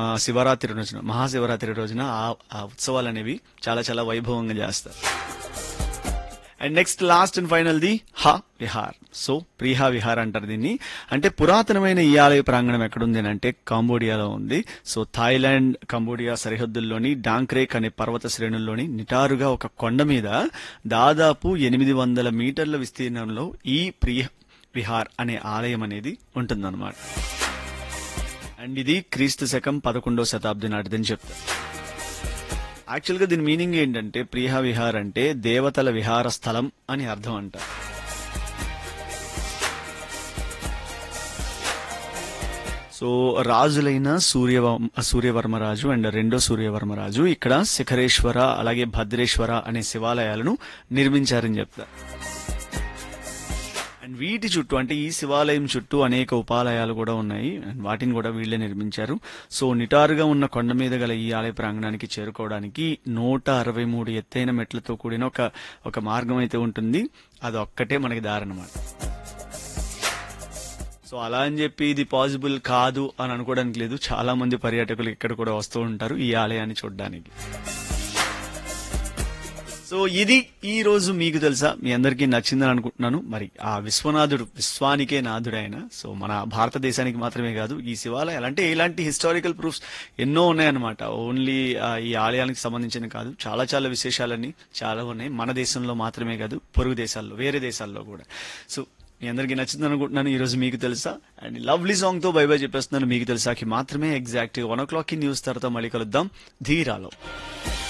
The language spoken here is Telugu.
శివరాత్రి రోజున మహాశివరాత్రి రోజున ఆ ఆ ఉత్సవాలు అనేవి చాలా చాలా వైభవంగా చేస్తారు and next last and final the హా విహార్ సో ప్రీహా విహార్ అంటారు దీన్ని అంటే పురాతనమైన ఈ ఆలయ ప్రాంగణం ఎక్కడుంది అని అంటే కాంబోడియాలో ఉంది సో థాయిలాండ్ కంబోడియా సరిహద్దుల్లోని డాంక్రేక్ అనే పర్వత శ్రేణుల్లోని నిటారుగా ఒక కొండ మీద దాదాపు ఎనిమిది వందల మీటర్ల విస్తీర్ణంలో ఈ ప్రియ విహార్ అనే ఆలయం అనేది ఉంటుందన్నమాట అండ్ ఇది క్రీస్తు శకం పదకొండవ శతాబ్ది నాటిదని చెప్తారు యాక్చువల్గా దీని మీనింగ్ ఏంటంటే ప్రియ విహార్ అంటే దేవతల విహార స్థలం అని అర్థం అంట సో రాజులైన సూర్య సూర్యవర్మరాజు అండ్ రెండో సూర్యవర్మరాజు ఇక్కడ శిఖరేశ్వర అలాగే భద్రేశ్వర అనే శివాలయాలను నిర్మించారని చెప్తారు అండ్ వీటి చుట్టూ అంటే ఈ శివాలయం చుట్టూ అనేక ఉపాలయాలు కూడా ఉన్నాయి అండ్ వాటిని కూడా వీళ్ళే నిర్మించారు సో నిటారుగా ఉన్న కొండ మీద గల ఈ ఆలయ ప్రాంగణానికి చేరుకోవడానికి నూట అరవై మూడు ఎత్తైన మెట్లతో కూడిన ఒక ఒక మార్గం అయితే ఉంటుంది అది ఒక్కటే మనకి దారనమాట సో అలా అని చెప్పి ఇది పాసిబుల్ కాదు అని అనుకోవడానికి లేదు చాలా మంది పర్యాటకులు ఇక్కడ కూడా వస్తూ ఉంటారు ఈ ఆలయాన్ని చూడడానికి సో ఇది ఈ రోజు మీకు తెలుసా మీ అందరికీ నచ్చిందని అనుకుంటున్నాను మరి ఆ విశ్వనాథుడు విశ్వానికే నాథుడైన సో మన భారతదేశానికి మాత్రమే కాదు ఈ శివాలయాలు అంటే ఇలాంటి హిస్టారికల్ ప్రూఫ్స్ ఎన్నో ఉన్నాయన్నమాట ఓన్లీ ఈ ఆలయానికి సంబంధించిన కాదు చాలా చాలా విశేషాలన్నీ చాలా ఉన్నాయి మన దేశంలో మాత్రమే కాదు పొరుగు దేశాల్లో వేరే దేశాల్లో కూడా సో మీ అందరికీ నచ్చింది అనుకుంటున్నాను ఈ రోజు మీకు తెలుసా అండ్ లవ్లీ సాంగ్ తో బై బై చెప్పేస్తున్నాను మీకు తెలుసాకి మాత్రమే exact one o'clock news తర్వాత మళ్ళీ కలుద్దాం ధీరాలో